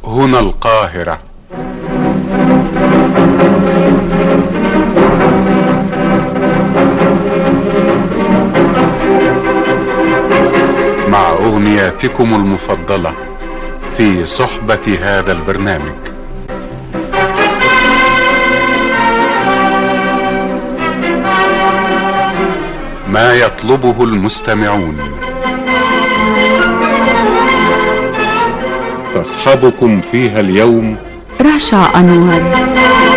هنا القاهرة مع أغنياتكم المفضلة في صحبة هذا البرنامج ما يطلبه المستمعون تصحبكم فيها اليوم رشا أنور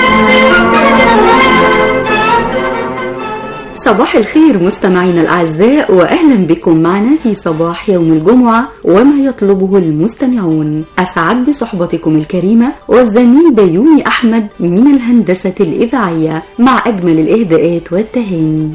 صباح الخير مستمعينا الأعزاء وأهلا بكم معنا في صباح يوم الجمعة وما يطلبه المستمعون أسعد بصحبتكم الكريمة والزميل بيومي أحمد من الهندسة الإذاعية مع أجمل الإهداءات والتهاني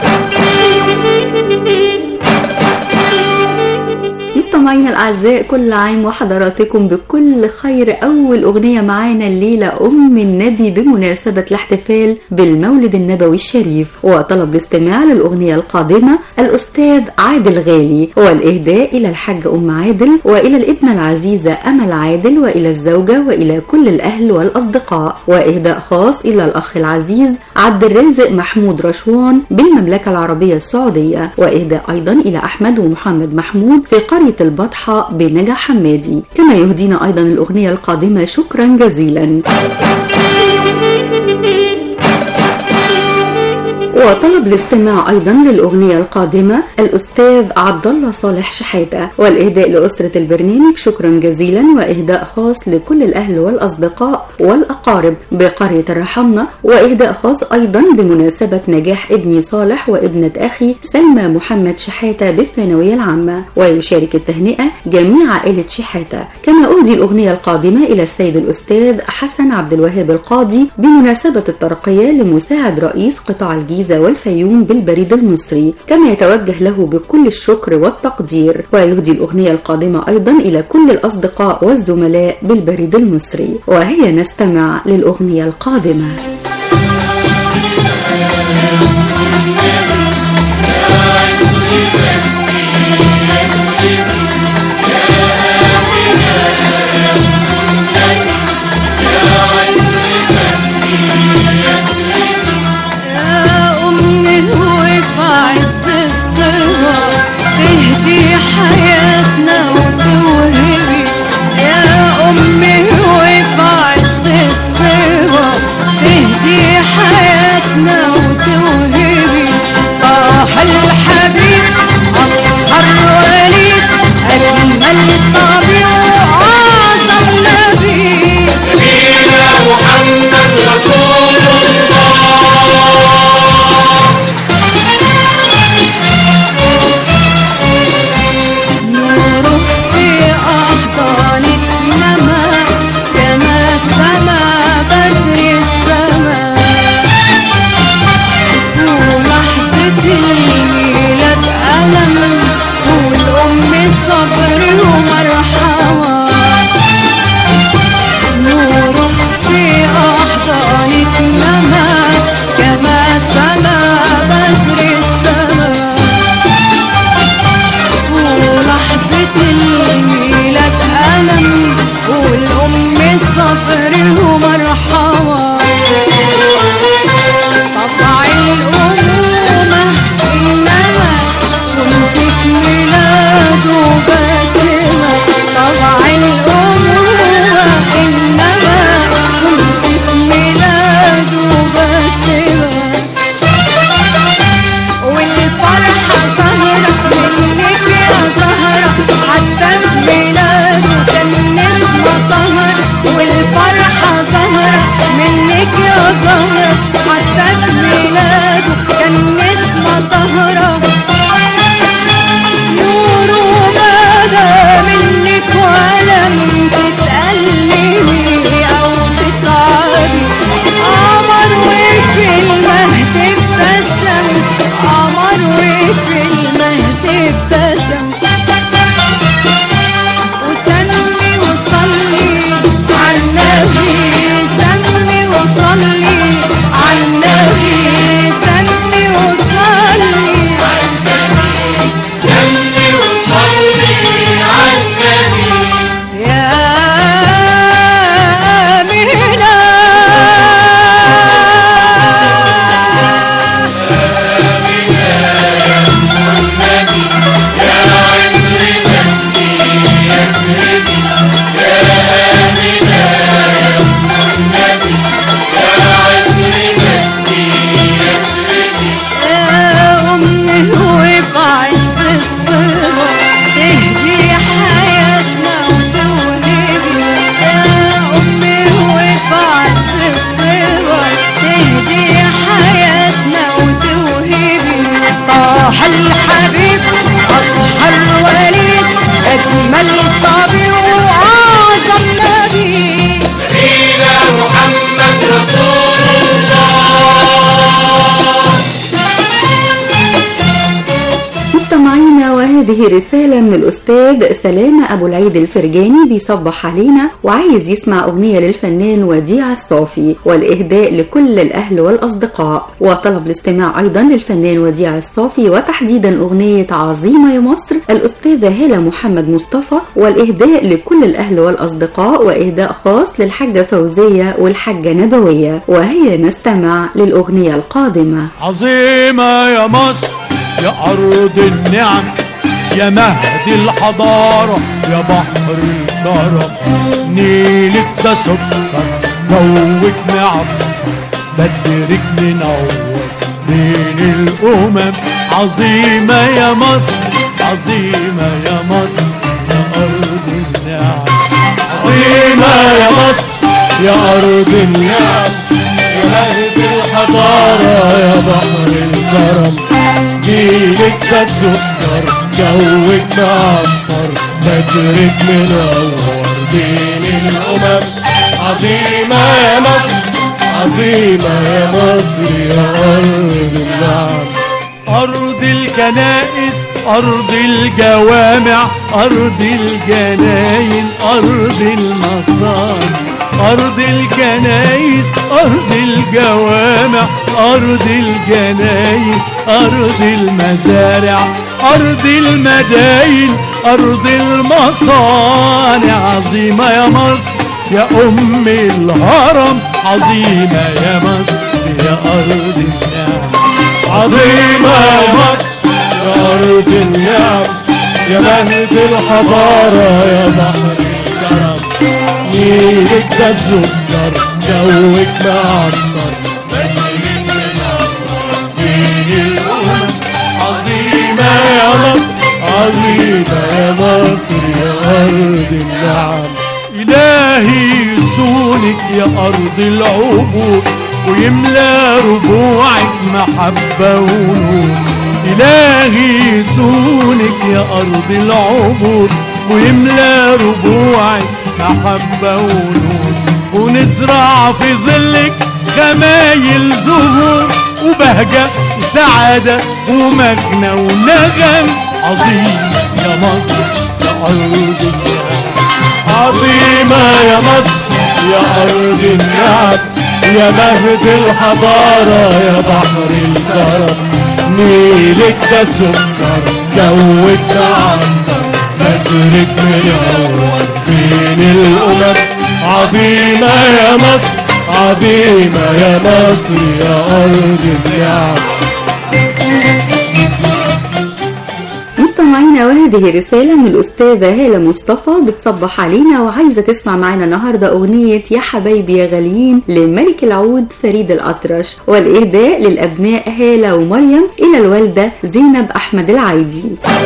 مستمعينا الأعزاء كل عام وحضراتكم بكل خير أول أغنية معانا الليلة أم النبي بمناسبة الاحتفال بالمولد النبوي الشريف وطلب الاستماع للأغنية القادمة الأستاذ عادل غالي والإهداء إلى الحاج أم عادل وإلى الابنة العزيزة أمل عادل وإلى الزوجة وإلى كل الأهل والأصدقاء وإهداء خاص إلى الأخ العزيز عبد الرازق محمود رشوان بالمملكة العربية السعودية وإهداء أيضا إلى أحمد ومحمد محمود في قرية البطحة بنجا حمادي كما يهدينا أيضا الأغنية القادمة شكرا جزيلا وطلب الاستماع ايضا للاغنيه القادمه الاستاذ عبد الله صالح شحاته والاهداء لاسره البرنامج شكرا جزيلا واهداء خاص لكل الاهل والاصدقاء والاقارب بقريه الرحمنه واهداء خاص ايضا بمناسبه نجاح ابني صالح وابنه اخي سلمى محمد شحاته بالثانويه العامه ويشارك التهنئه جميع عائله شحاته كما اهدي الاغنيه القادمه الى السيد الاستاذ حسن عبد الوهاب القاضي بمناسبه الترقيه لمساعد رئيس قطاع الجيزه والفيوم بالبريد المصري كما يتوجه له بكل الشكر والتقدير ويهدي الأغنية القادمة أيضا إلى كل الأصدقاء والزملاء بالبريد المصري وهي نستمع للأغنية القادمة يا أمي وفي عز الصغر تهدي حياتنا وتوهبي يا أمي وفي عز الصغر تهدي حياتنا وتوهبي طاح الحبيب وهذه رسالة من الأستاذ سلامة أبو العيد الفرجاني بيصبح علينا وعايز يسمع أغنية للفنان وديع الصافي والإهداء لكل الأهل والأصدقاء وطلب الاستماع أيضا للفنان وديع الصافي وتحديدا أغنية عظيمة يا مصر الأستاذة هالة محمد مصطفى والإهداء لكل الأهل والأصدقاء وإهداء خاص للحاجة فوزية والحاجة نبوية وهي نستمع للأغنية القادمة عظيمة يا مصر يا أرض النعم يا مهد الحضارة يا بحر الكرم نيلك ده سكر جوك نعم بدرك منور بين الأمم عظيمة يا مصر عظيمة يا مصر يا أرض النعم عظيمة يا مصر يا أرض النعم يا مهد الحضارة يا بحر الكرم جيلك ده سكر جوك معطر بدرك منور بين الأمم عظيمة يا مصر عظيمة يا مصر يا أرض النعم أرض الكنائس أرض الجوامع أرض الجناين أرض المصانع أرض الكنائس أرض الجوامع أرض الجناين أرض المزارع أرض المداين أرض المصانع عظيمة يا مصر يا أم الهرم عظيمة يا مصر يا أرض النعم عظيمة يا مصر يا أرض النعم يا مهد الحضارة يا بحر الكرم نيلك ده السكر جوك معطر بدرك منور بين الأمم عظيمة يا مصر عظيمة يا مصر يا أرض النعم إلهي يسونك يا أرض العبور ويملى ربوعك محبة ونور إلهي يسونك يا أرض العبور ويملى ربوعك محبة ونور ونزرع في ظلك خمايل زهور وبهجة وسعادة ومجنى ونغم عظيم يا مصر يا أرض النعم عظيمة يا مصر يا أرض النعم يا مهد الحضارة يا بحر الكرم نيلك ده سكر جوك عنتر بدرك منور بين الأمم عظيمة يا مصر عظيمة يا مصر يا أرض النعم مستمعينا وهذه رسالة من الأستاذة هالة مصطفى بتصبح علينا وعايزة تسمع معنا النهاردة أغنية يا حبايبي يا غاليين لملك العود فريد الأطرش والإهداء للأبناء هالة ومريم إلى الوالدة زينب أحمد العايدي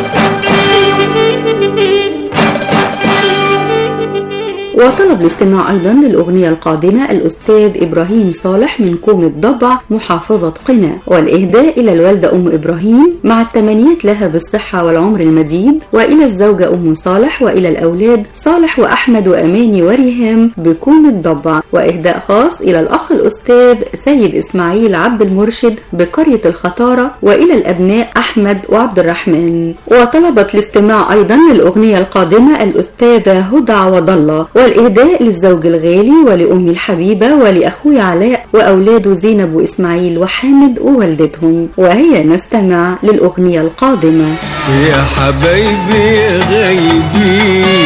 وطلب الاستماع أيضا للأغنية القادمة الأستاذ إبراهيم صالح من كوم الضبع محافظة قنا والإهداء إلى الوالدة أم إبراهيم مع التمنيات لها بالصحة والعمر المديد وإلى الزوجة أم صالح وإلى الأولاد صالح وأحمد وأماني وريهام بكوم الضبع وإهداء خاص إلى الأخ الأستاذ سيد إسماعيل عبد المرشد بقرية الخطارة وإلى الأبناء أحمد وعبد الرحمن وطلبت الاستماع أيضا للأغنية القادمة الأستاذة هدى عوض الله والإهداء للزوج الغالي ولأمي الحبيبة ولأخوي علاء وأولاده زينب وإسماعيل وحامد ووالدتهم وهي نستمع للأغنية القادمة يا حبايبي يا غايبين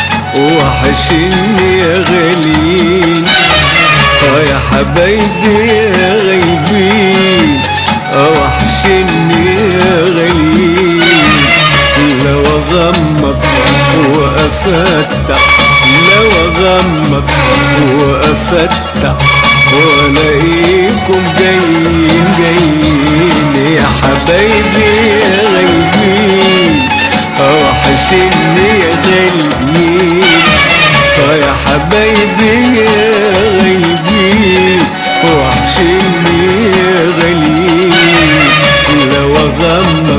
وحشني يا غاليين اه يا حبايبي يا غايبين اه وحشني يا غاليين لو اغمض وافتح لو اغمض وافتح والاقيكم جايين جايين يا حبايبي يا غايبين اه وحشني يا غاليين اه يا حبايبي يا غايبين وحشني يا غاليين لو اغمض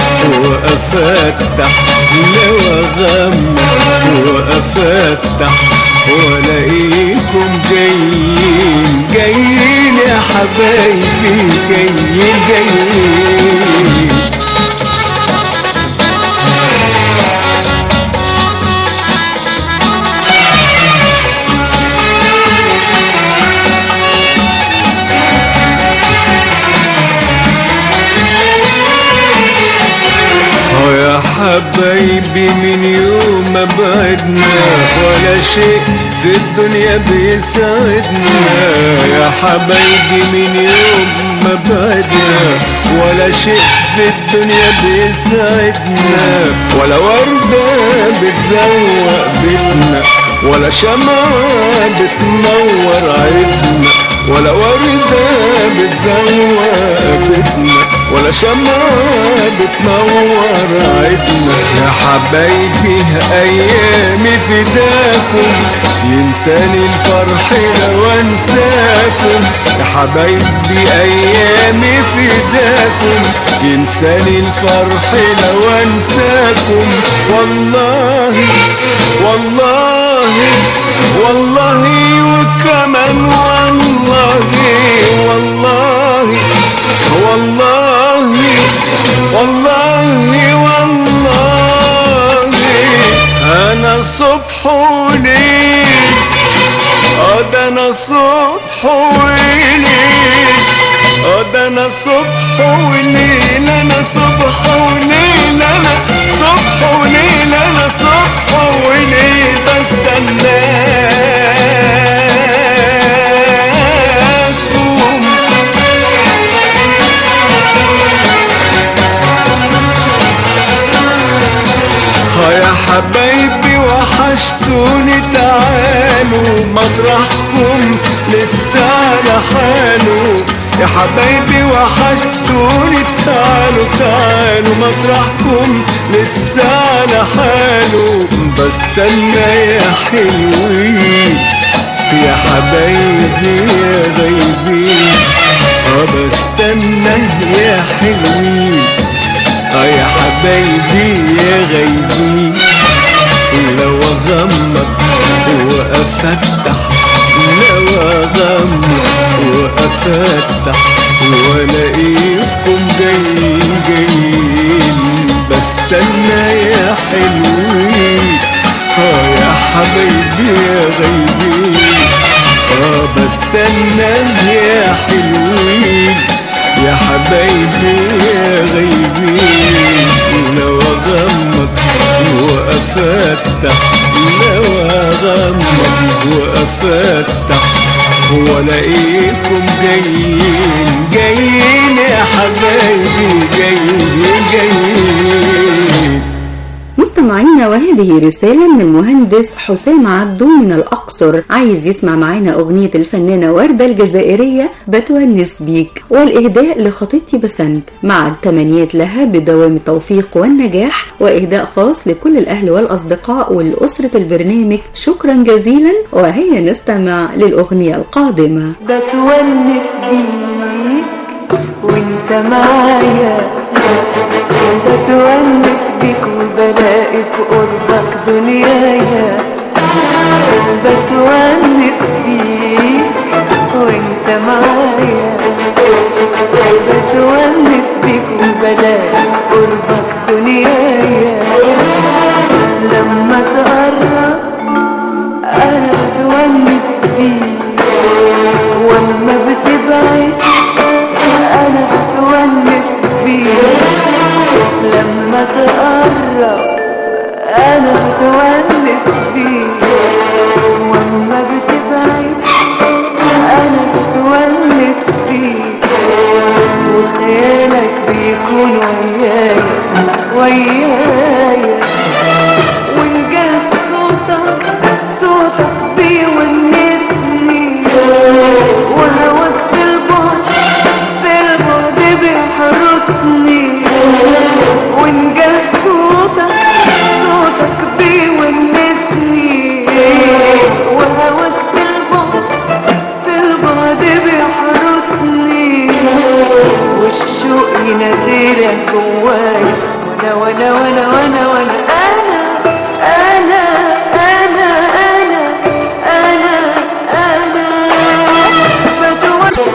وافتح لو اغمض وافتح والاقيكم جايين جايين يا حبايبي جايين جايين بيسعدنا ولا شيء في الدنيا بيسعدنا يا حبايبي من يوم ما بعدنا ولا شيء في الدنيا بيسعدنا ولا وردة بتزوق بيتنا ولا شمعة بتنور عيدنا ولا وردة بتزوق بيتنا ولا شمعة بتنور عيدنا يا حبايبي أيامي فداكم ينساني الفرح لو انساكم يا حبايبي أيامي فداكم ينساني الفرح لو انساكم والله والله والله وكمان والله والله والله والله والله انا صبح وليل اه ده انا صبح وليل اه ده انا صبح وليل انا صبح وليل انا صبح وليل انا صبح وليل بستناكم ها يا حبايبي وحشتوني تعالوا مطرحكم لسه على حاله يا حبايبي وحشتوني تعالوا تعالوا مطرحكم لسه على حاله بستنى يا حلوين يا حبايبي يا غايبين اه بستنى يا حلوين اه يا حبايبي يا غايبين لو اغمض وافتح لو اغمض وافتح والاقيكم جايين جايين بستنى يا حلوين اه يا حبايبي يا غايبين اه بستنى يا حلوين يا حبايبي يا غايبين لو اغمض وافتح لو اغمض وافتح والاقيكم جايين جايين يا حبايبي جايين جايين مستمعينا وهذه رسالة من المهندس حسام عبدو من الأقصر عايز يسمع معانا أغنية الفنانة وردة الجزائرية بتونس بيك والإهداء لخطيبتي بسنت مع التمنيات لها بدوام التوفيق والنجاح وإهداء خاص لكل الأهل والأصدقاء ولأسرة البرنامج شكرا جزيلا وهيا نستمع للأغنية القادمة بتونس بيك وانت معايا بتونس بيك وبلاقي في قربك دنيايا بتونس بيك وانت معايا بتونس بيك وبلاقي في قربك دنيايا لما تقرب انا بتونس بيك واما بتبعد انا بتونس بيك لما تقرب انا بتونس بيك واما بتبعد انا بتونس بيك وخيالك بيكون ويايا ويايا ونجاه صوتك صوتك بيونسني وهواك في البعد في البعد بيحرسني ونجاه صوتك صوتك بيونسني وهواك في البعد في البعد بيحرسني والشوق يناديلك جوايا وانا وانا وانا وانا وانا انا انا انا انا انا انا فتوى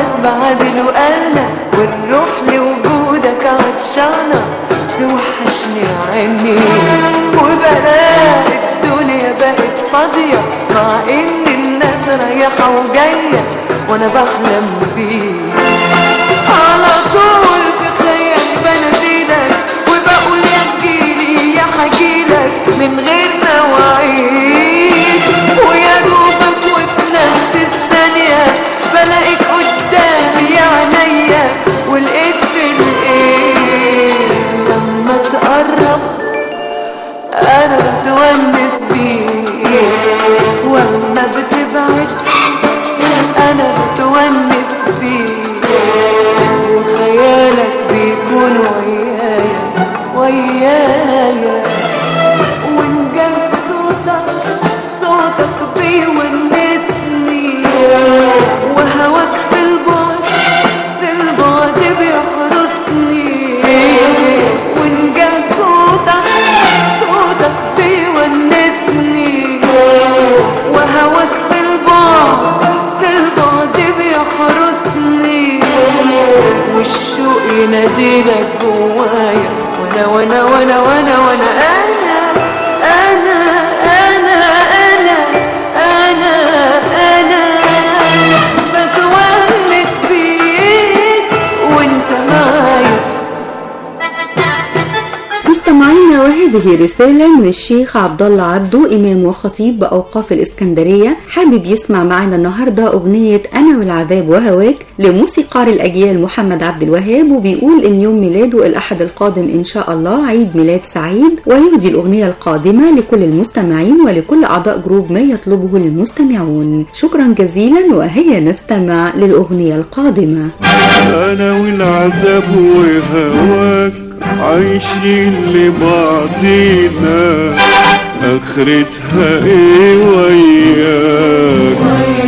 اتبعدل وانا والروح لوجودك عطشانة توحشني عني وبلاقي الدنيا بقت فاضية مع ان الناس رايحة وجاية وانا بحلم بيك على طول في خيال بناديلك وبقول يا تجيلي يا حجيلك من غير مواعيد ويا دوبك وفي نفس الثانية بلاقيك قدامي يا عينيا ولقيت في الايه لما تقرب انا بتونس بيك واما بتبعد انا بتونس بيك وخيالك بيكون ويايا ويايا وان جال صوتك صوتك بيونسني وهواك في البعد في البعد بيحرسني وان جال صوتك صوتك بيونسني وهواك في البعد في البعد بيحرسني والشوق يناديلك جوايا وانا وانا وانا وانا وانا انا انا انا انا انا انا بتونس بيك وانت معايا مستمعينا وهذه رسالة من الشيخ عبد الله عبدو إمام وخطيب بأوقاف الإسكندرية حابب يسمع معنا النهاردة أغنية أنا والعذاب وهواك لموسيقار الأجيال محمد عبد الوهاب وبيقول إن يوم ميلاده الأحد القادم إن شاء الله عيد ميلاد سعيد ويهدي الأغنية القادمة لكل المستمعين ولكل أعضاء جروب ما يطلبه المستمعون شكرا جزيلا وهيا نستمع للأغنية القادمة انا والعذاب وهواك عايشين لبعضينا اخرتها ايه وياك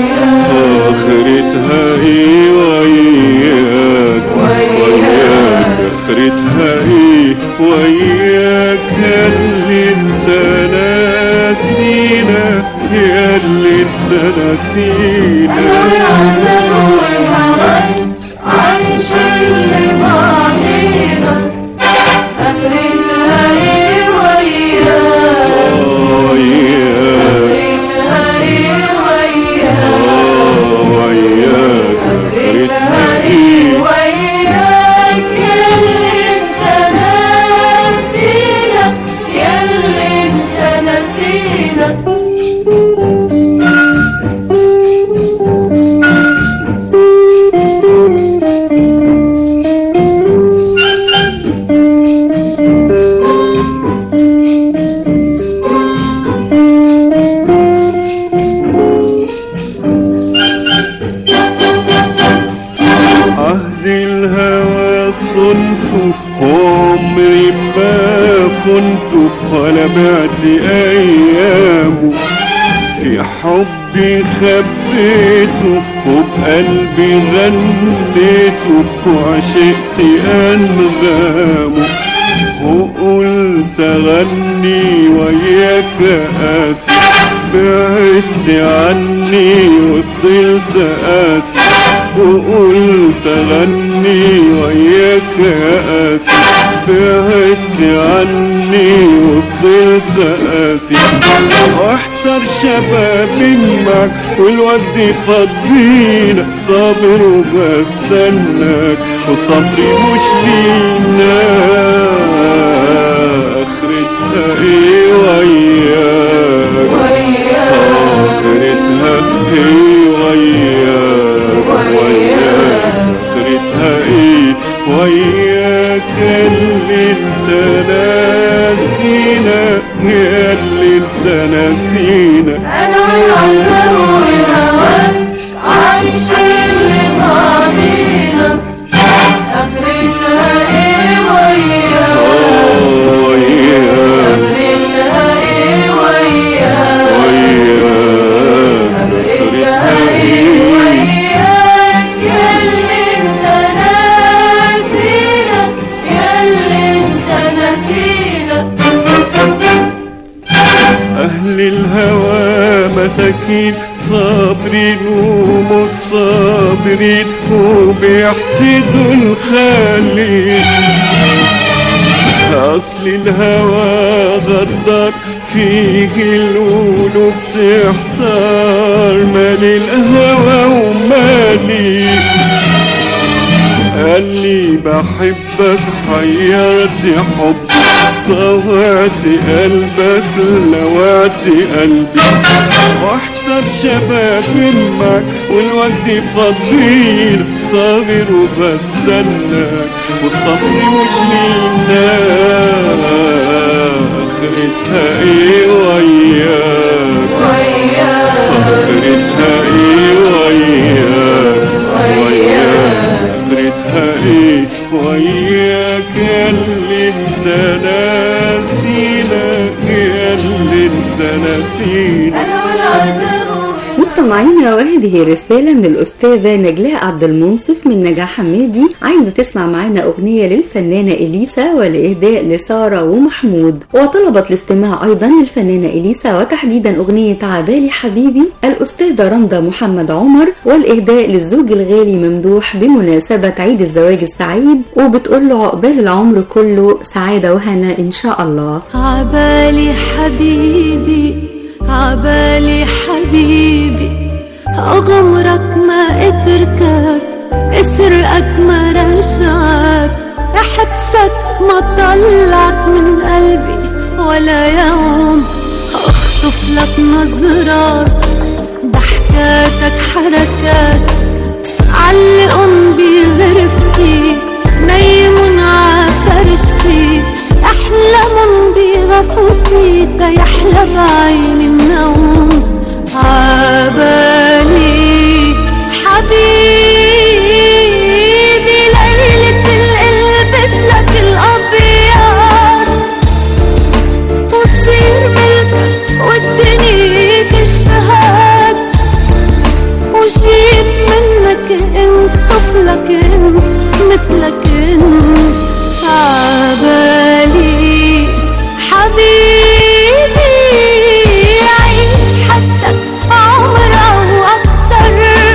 اخرتها ايه وياك وياك اخرتها ايه وياك ياللي انت ناسينا ياللي انت ناسينا وياك وياك اخرتها ايه عهد الهوى صنت عمري ما كنت ولا بعت ايامه في حبي خبيته وبقلبي غنيته وعشقت انغامه وقلت اغني وياك قاسي بعدت عني وفضلت قاسي وقلت اغني وياك يا قاسي بعدت عني وفضلت قاسي واحتر شبابي معك والوقت فضينا صابر وبستناك وصبري مش لينا اخرتها ايه وياك اخرتها ايه وياك وياك اخرتها ايه وياك اللي انت ناسينا يا اللي انت ناسينا آه، وياك وياك اخرتها ايه أهل الهوى مساكين صابرين ومش صابرين وبيحسدوا الخليل أصل الهوى غدر فيه القلوب تحتار مال الهوى ومالي قال لي بحبك حيرت حب طوعت قلبك لوعت قلبي واحتر شباب معك والوقت فضيل صابر وبستناك والصبر مش لينا اخرتها ايه وياك اخرتها ايه وياك وياك اخرتها ايه وياك يا اللي انت ناسينا يا اللي انت ناسينا مستمعينا وهذه رسالة من الأستاذة نجلاء عبد المنصف من نجاح حمادي عايزة تسمع معانا أغنية للفنانة إليسا والإهداء لسارة ومحمود وطلبت الاستماع أيضا للفنانة إليسا وتحديدا أغنية عبالي حبيبي الأستاذة رندا محمد عمر والإهداء للزوج الغالي ممدوح بمناسبة عيد الزواج السعيد وبتقول له عقبال العمر كله سعادة وهنا إن شاء الله عبالي حبيبي عبالي حبيبي أغمرك ما أتركك أسرقك ما رجعك أحبسك ما طلعك من قلبي ولا يوم أخطف لك نظرات ضحكاتك حركات علقن بغرفتي نيمن عفرشتي أحلم بغفوتي تيحلى بعين النوم عبالي حبيبي ليلة القلبس لك الأبيض وتصير ملكك والدنيا تشهد وجيب منك انت طفلك انت مثلك انت عبالي حبيبي عيش حدك عمر او اكتر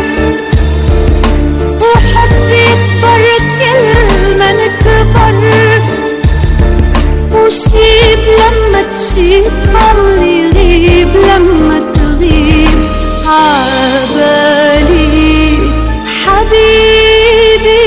وحبي يكبر كل ما نكبر وشيب لما تشيب عمري يغيب لما تغيب عبالي حبيبي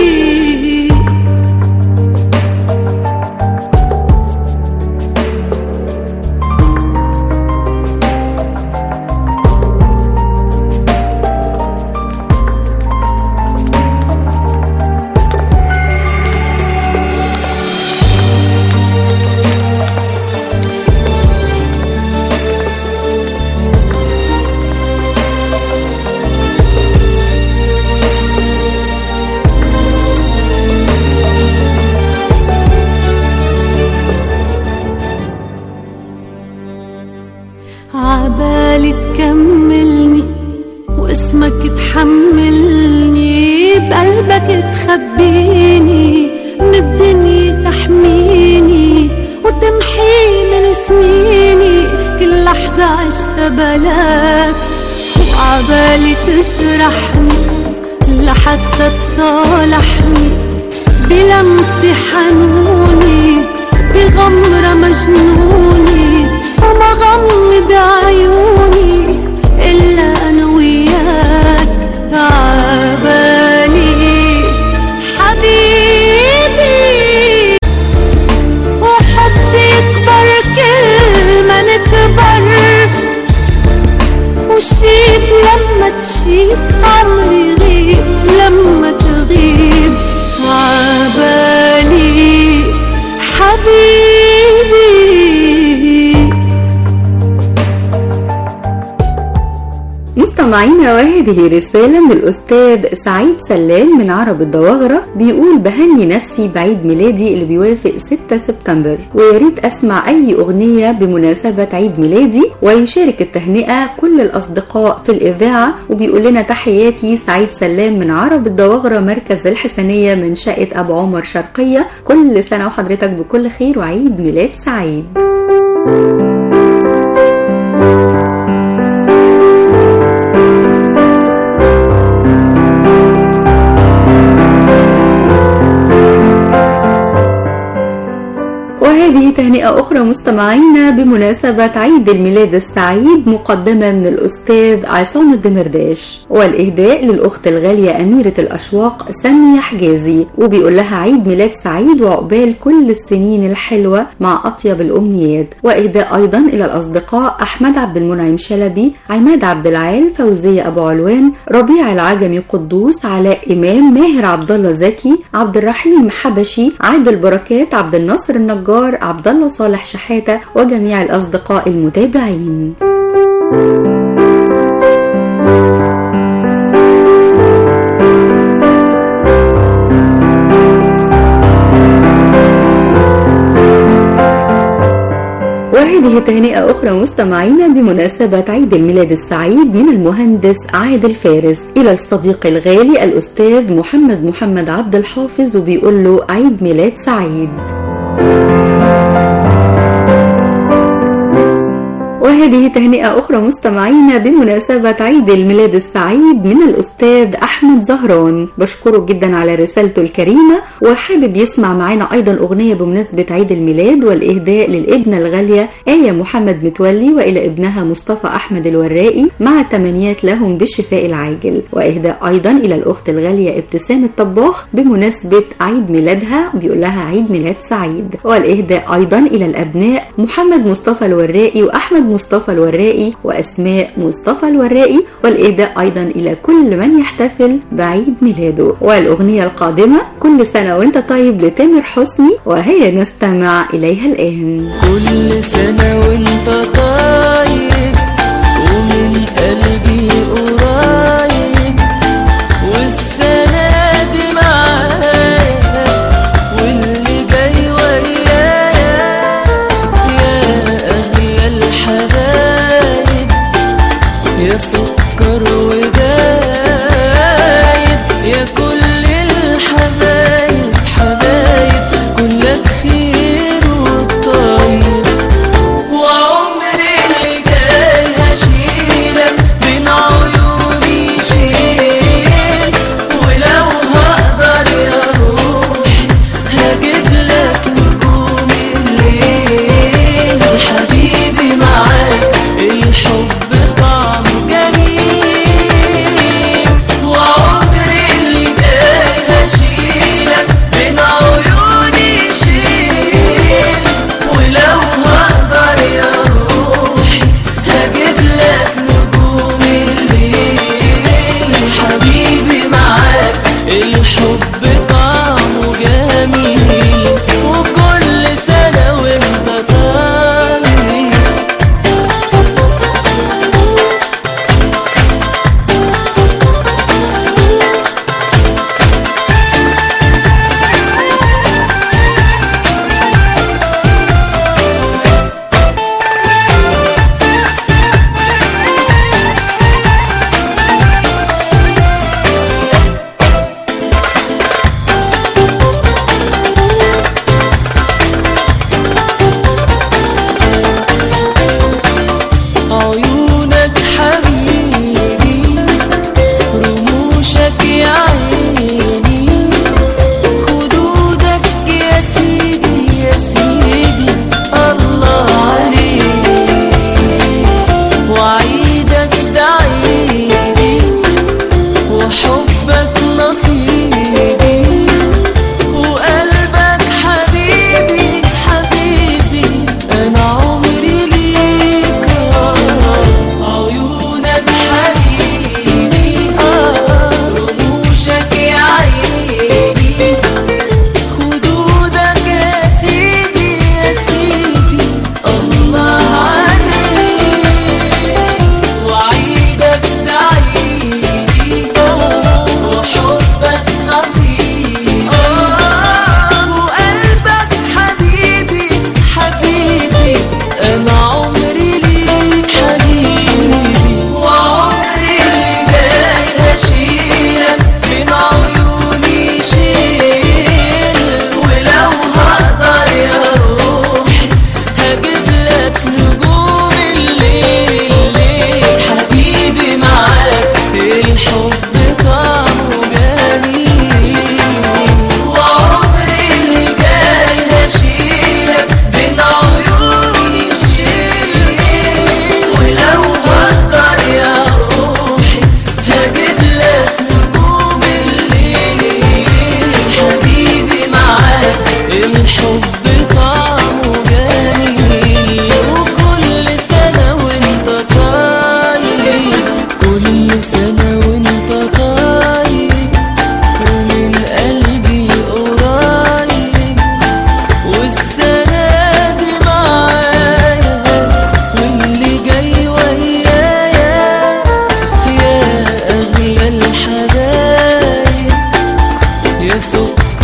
عبالي تكملني واسمك تحملني بقلبك تخبيني من الدنيا تحميني وتمحي من سنيني كل لحظة عشت بلاك وعبالي تشرحني لحتى تصالحني بلمسة حنوني بغمرة مجنوني وما غمض عيوني إلا أنا وياك عبالي حبيبي وحبي يكبر كل ما نكبر وشيب لما تشيب عمري يغيب لما تغيب عبالي حبيبي مستمعينا وهذه رسالة من الأستاذ سعيد سلام من عرب الدواغرة بيقول بهني نفسي بعيد ميلادي اللي بيوافق 6 سبتمبر ويا ريت أسمع أي أغنية بمناسبة عيد ميلادي ويشارك التهنئة كل الأصدقاء في الإذاعة وبيقول لنا تحياتي سعيد سلام من عرب الدواغرة مركز الحسنية من شقة أبو عمر شرقية كل سنة وحضرتك بكل خير وعيد ميلاد سعيد تهنئة أخرى مستمعينا بمناسبة عيد الميلاد السعيد مقدمة من الأستاذ عصام الدمرداش والإهداء للأخت الغالية أميرة الأشواق سامية حجازي وبيقول لها عيد ميلاد سعيد وعقبال كل السنين الحلوة مع أطيب الأمنيات وإهداء أيضا إلى الأصدقاء أحمد عبد المنعم شلبي عماد عبد العال فوزية أبو علوان ربيع العجمي قدوس علاء إمام ماهر عبد الله زكي عبد الرحيم حبشي عادل بركات عبد الناصر النجار عبد الله صالح شحاتة وجميع الأصدقاء المتابعين وهذه تهنئة أخرى مستمعينا بمناسبة عيد الميلاد السعيد من المهندس عادل فارس إلى الصديق الغالي الأستاذ محمد محمد عبد الحافظ وبيقول له عيد ميلاد سعيد وهذه تهنئة أخرى مستمعينا بمناسبة عيد الميلاد السعيد من الأستاذ أحمد زهران بشكره جدا على رسالته الكريمة وحابب يسمع معنا أيضا أغنية بمناسبة عيد الميلاد والإهداء للابنة الغالية آية محمد متولي وإلى ابنها مصطفى أحمد الورائي مع تمنيات لهم بالشفاء العاجل وإهداء أيضا إلى الأخت الغالية ابتسام الطباخ بمناسبة عيد ميلادها بيقول لها عيد ميلاد سعيد والإهداء أيضا إلى الأبناء محمد مصطفى الورائي وأحمد مصطفى الورائي وأسماء مصطفى الورائي والإهداء أيضا إلى كل من يحتفل بعيد ميلاده والأغنية القادمة كل سنة وانت طيب لتامر حسني وهي نستمع إليها الآن كل سنة وانت طيب ومن قلبي قريب والسنة دي معايا واللي جاي ويايا يا أغلى الحبايب يا سكر ودايب يا كل الحبايب حبايب كلك خير والطيب وعمري اللي جاي هشيلك بين عيوني شيل ولو هقدر يا روحي هجيب لك نجوم الليل حبيبي معاك الحب طعمه جميل وعمري اللي جاي هشيلك بين عيوني شيل ولو هقدر يا روحي هجيب لك نجوم الليل حبيبي معاك الحب طعمه جميل وكل سنة وانت طيب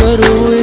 سكر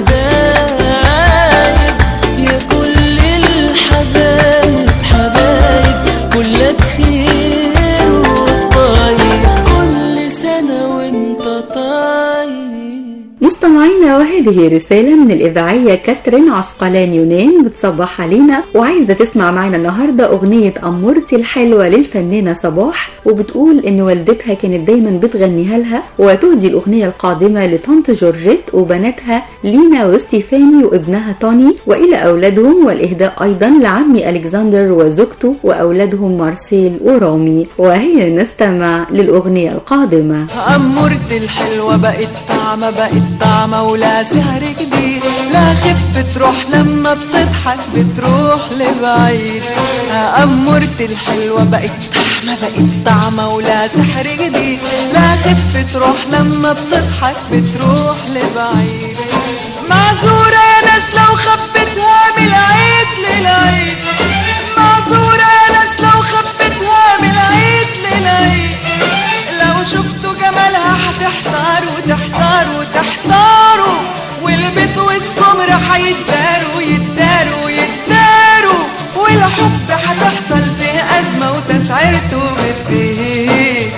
ودايب يا كل الحبايب حبايب كلك خير وطيب كل سنة وانت طيب مستمعينا وهذه رسالة من الإذاعية كاترين عسقلان يونان بتصبح علينا وعايزة تسمع معنا النهاردة أغنية أمورتي الحلوة للفنانة صباح وبتقول إن والدتها كانت دايما بتغنيها لها وتهدي الأغنية القادمة لطنط جورجيت وبناتها لينا وستيفاني وابنها توني وإلى أولادهم والإهداء أيضا لعمي ألكسندر وزوجته وأولادهم مارسيل ورامي وهي نستمع للأغنية القادمة أمورتي الحلوة بقت طعمة بقت طعمة ولا سعر جديد لا خف تروح لما بتضحك بتروح لبعيد أمورتي الحلوة بقت طعمة بقت طعمة ولا سحر جديد لا خف تروح لما بتضحك بتروح لبعيد معذورة يا ناس لو خبتها من العيد للعيد معذورة يا ناس لو خبتها من العيد للعيد لو شفتوا جمالها هتحتاروا تحتاروا تحتاروا والبيت والسمر هيتداروا يتداروا يتداروا والحب هتحصل فيه أزمة وتسعيرته بتزيد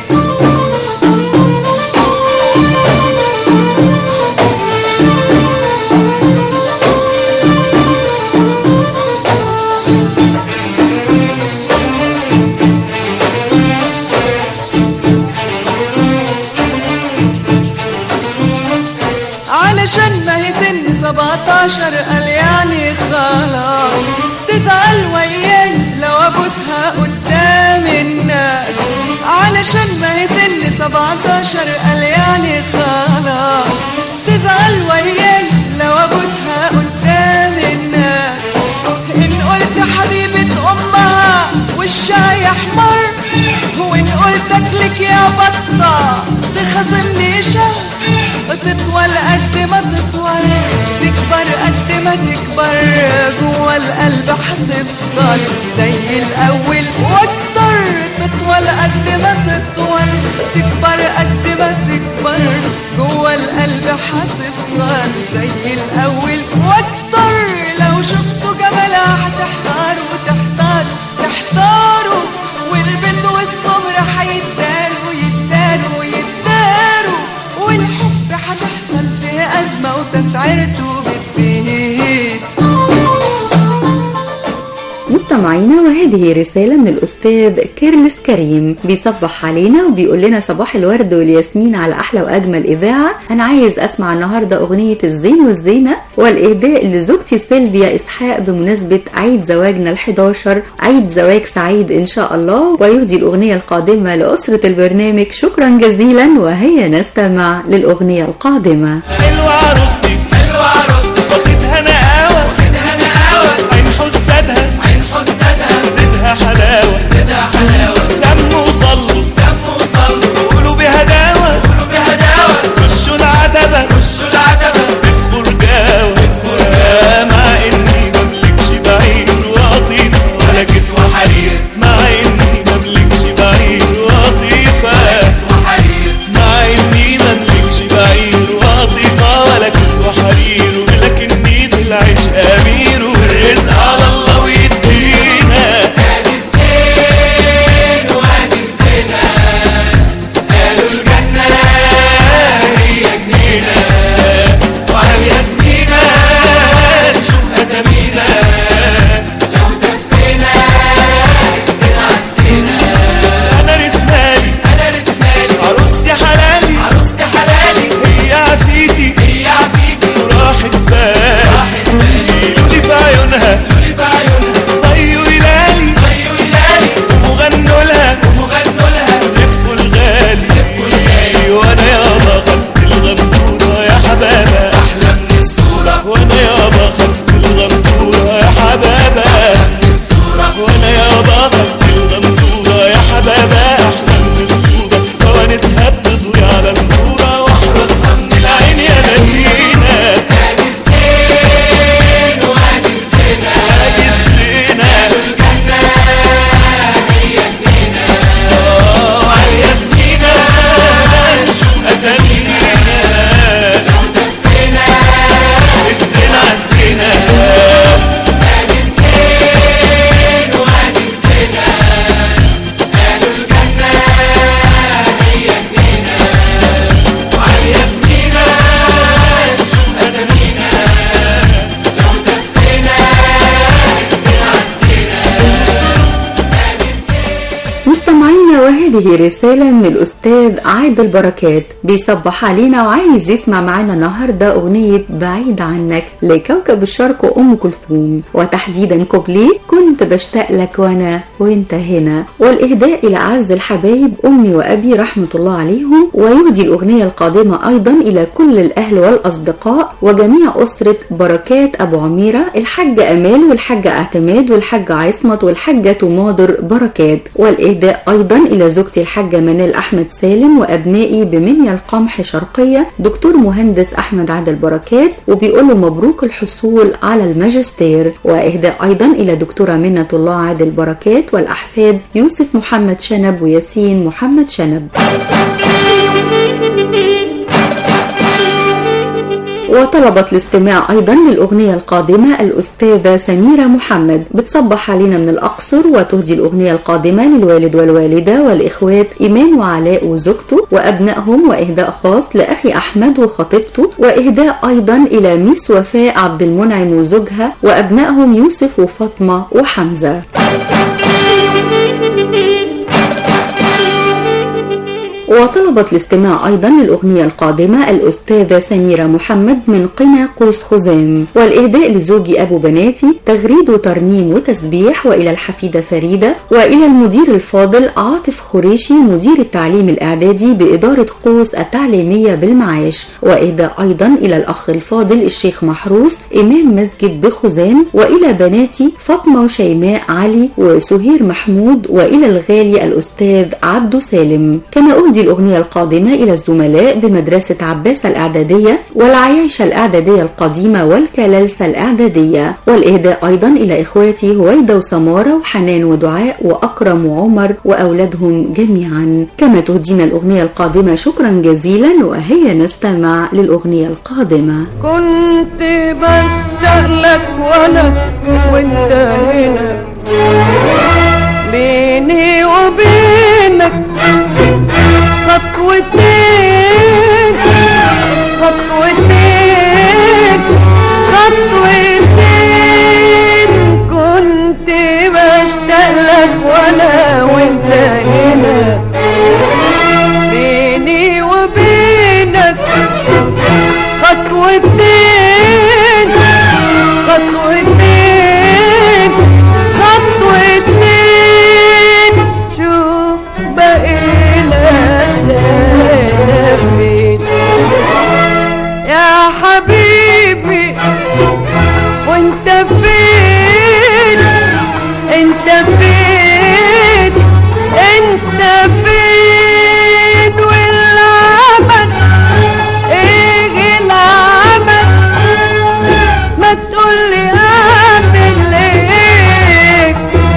علشان ما هي سن 17 قال يعني خلاص تزعل وياي لو ابوسها قدام الناس علشان ما هي سن 17 قال يعني خلاص تزعل وياي لو ابوسها قدام الناس ان قلت حبيبة امها وشها يحمر وان قلت اكلك يا بطة تخاصمني شهر تطول قد ما تطول تكبر قد ما تكبر جوا القلب هتفضل زي الاول واكتر تطول قد ما تطول تكبر قد ما تكبر جوا القلب هتفضل زي الاول واكتر لو شفتوا جمالها هتحتاروا تحتاروا تحتاروا والبنت والصبر هيتداروا يتداروا يتداروا والحب هتحصل فيه أزمة وتسعيرته بتزيد مستمعينا وهذه رسالة من الأستاذ كيرلس كريم بيصبح علينا وبيقول لنا صباح الورد والياسمين على أحلى وأجمل إذاعة أنا عايز أسمع النهاردة أغنية الزين والزينة والإهداء لزوجتي سيلفيا إسحاق بمناسبة عيد زواجنا ال11 عيد زواج سعيد إن شاء الله ويهدي الأغنية القادمة لأسرة البرنامج شكرا جزيلا وهي نستمع للأغنية القادمة حلوة عروستي حلوة عروستي واخدها نقاوة واخدها نقاوة عين حسادها عين حسادها زدها حلاوة زدها حلاوة سموا وصلوا سموا وصلوا قولوا بهداوة قولوا بهداوة وشوا العتبة وشوا العتبة بفرجاوة بفرجاوة مع اني مملكش بعير وقطيف ولا كسوة حرير مع اني مملكش بعير وقطيفة كسوة حرير مع اني مملكش بعير وقطيفة ولا كسوة حرير ولكني في العيش امير والرزق على الله ويدينا ادي الزين وهذه رسالة من الأستاذ عادل بركات بيصبح علينا وعايز يسمع معانا النهاردة أغنية بعيد عنك لكوكب الشرق وأم كلثوم وتحديدا كوبليه كنت بشتاق لك وأنا وأنت هنا والإهداء إلى أعز الحبايب أمي وأبي رحمة الله عليهم ويهدي الأغنية القادمة أيضا إلى كل الأهل والأصدقاء وجميع أسرة بركات أبو عميرة الحاجة أمال والحاجة اعتماد والحاجة عصمت والحاجة تماضر بركات والإهداء أيضا إلى زوجتي الحاجة منال أحمد سالم وأبنائي بمنيا القمح شرقية دكتور مهندس أحمد عادل بركات وبيقول له مبروك الحصول على الماجستير وإهداء أيضا إلى دكتورة منة الله عادل بركات والأحفاد يوسف محمد شنب وياسين محمد شنب وطلبت الاستماع أيضا للأغنية القادمة الأستاذة سميرة محمد بتصبح علينا من الأقصر وتهدي الأغنية القادمة للوالد والوالدة والإخوات إيمان وعلاء وزوجته وأبنائهم وإهداء خاص لأخي أحمد وخطيبته وإهداء أيضا إلى ميس وفاء عبد المنعم وزوجها وأبنائهم يوسف وفاطمة وحمزة وطلبت الاستماع أيضا للأغنية القادمة الأستاذة سميرة محمد من قنا قوس خزام والإهداء لزوجي أبو بناتي تغريد وترنيم وتسبيح وإلى الحفيدة فريدة وإلى المدير الفاضل عاطف خريشي مدير التعليم الإعدادي بإدارة قوس التعليمية بالمعاش وإهداء أيضا إلى الأخ الفاضل الشيخ محروس إمام مسجد بخزام وإلى بناتي فاطمة وشيماء علي وسهير محمود وإلى الغالي الأستاذ عبدو سالم كما أهدي الأغنية القادمة إلى الزملاء بمدرسة عباس الإعدادية والعيايشة الإعدادية القديمة والكلالسة الإعدادية والإهداء أيضا إلى إخواتي هويدا وسمارة وحنان ودعاء وأكرم وعمر وأولادهم جميعا كما تهدينا الأغنية القادمة شكرا جزيلا وهيا نستمع للأغنية القادمة كنت بشتاق لك وانا وانت هنا بيني وبينك خطوتين خطوتين خطوتين كنت بشتاق لك وانا وانت هنا بيني وبينك خطوتين خطوتين خطوتين شوف بقينا زين يا حبيبي وانت فين انت فين انت فين والعمل ايه العمل ما تقولي اعمل ايه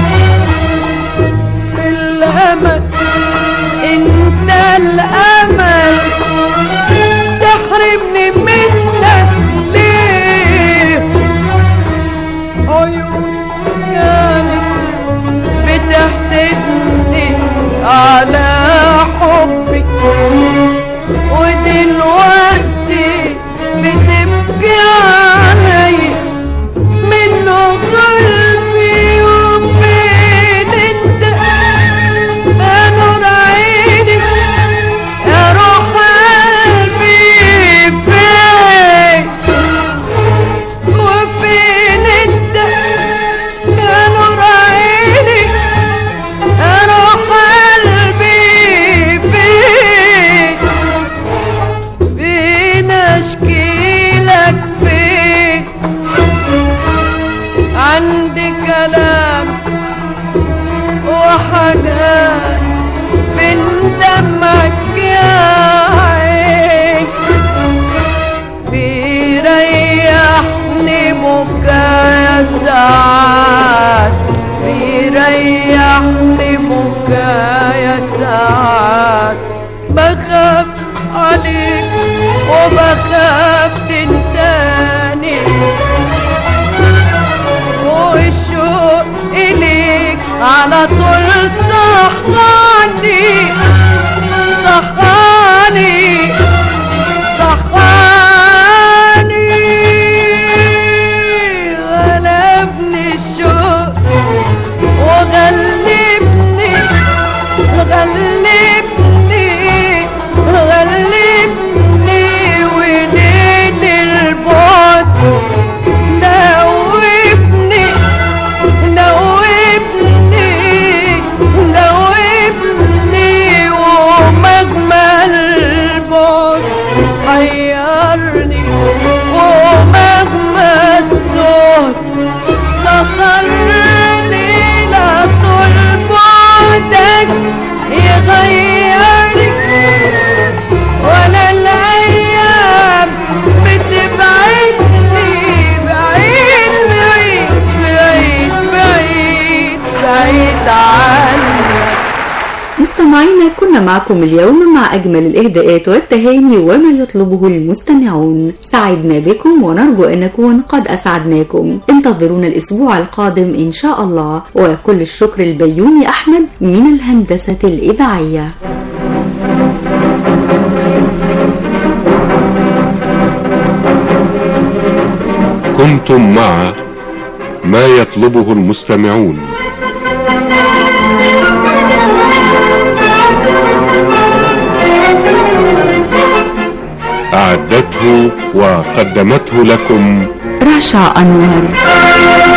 الامل انت الامل تحرمني منك ليه عيون كانت بتحسدني على حبي ودلوقتي بتبكي علي منه قلبي وفين انت يا نور عيني يا روح قلبي فين وفين انت يا نور عيني يا روح قلبي فين فين اشكيلك فين عندي كلام وحاجات من دمك يا عين بيريحني بكايا ساعات بيريحني بكايا ساعات بخاف عليك وبخاف تنساني والشوق إليك على طول صحاني صحاني صحاني غلبني الشوق وغلبني غلبني مستمعينا كنا معكم اليوم مع أجمل الإهداءات والتهاني وما يطلبه المستمعون سعدنا بكم ونرجو أن نكون قد أسعدناكم انتظرونا الأسبوع القادم إن شاء الله وكل الشكر البيومي أحمد من الهندسة الإذاعية كنتم مع ما يطلبه المستمعون أعدته وقدمته لكم رشا أنور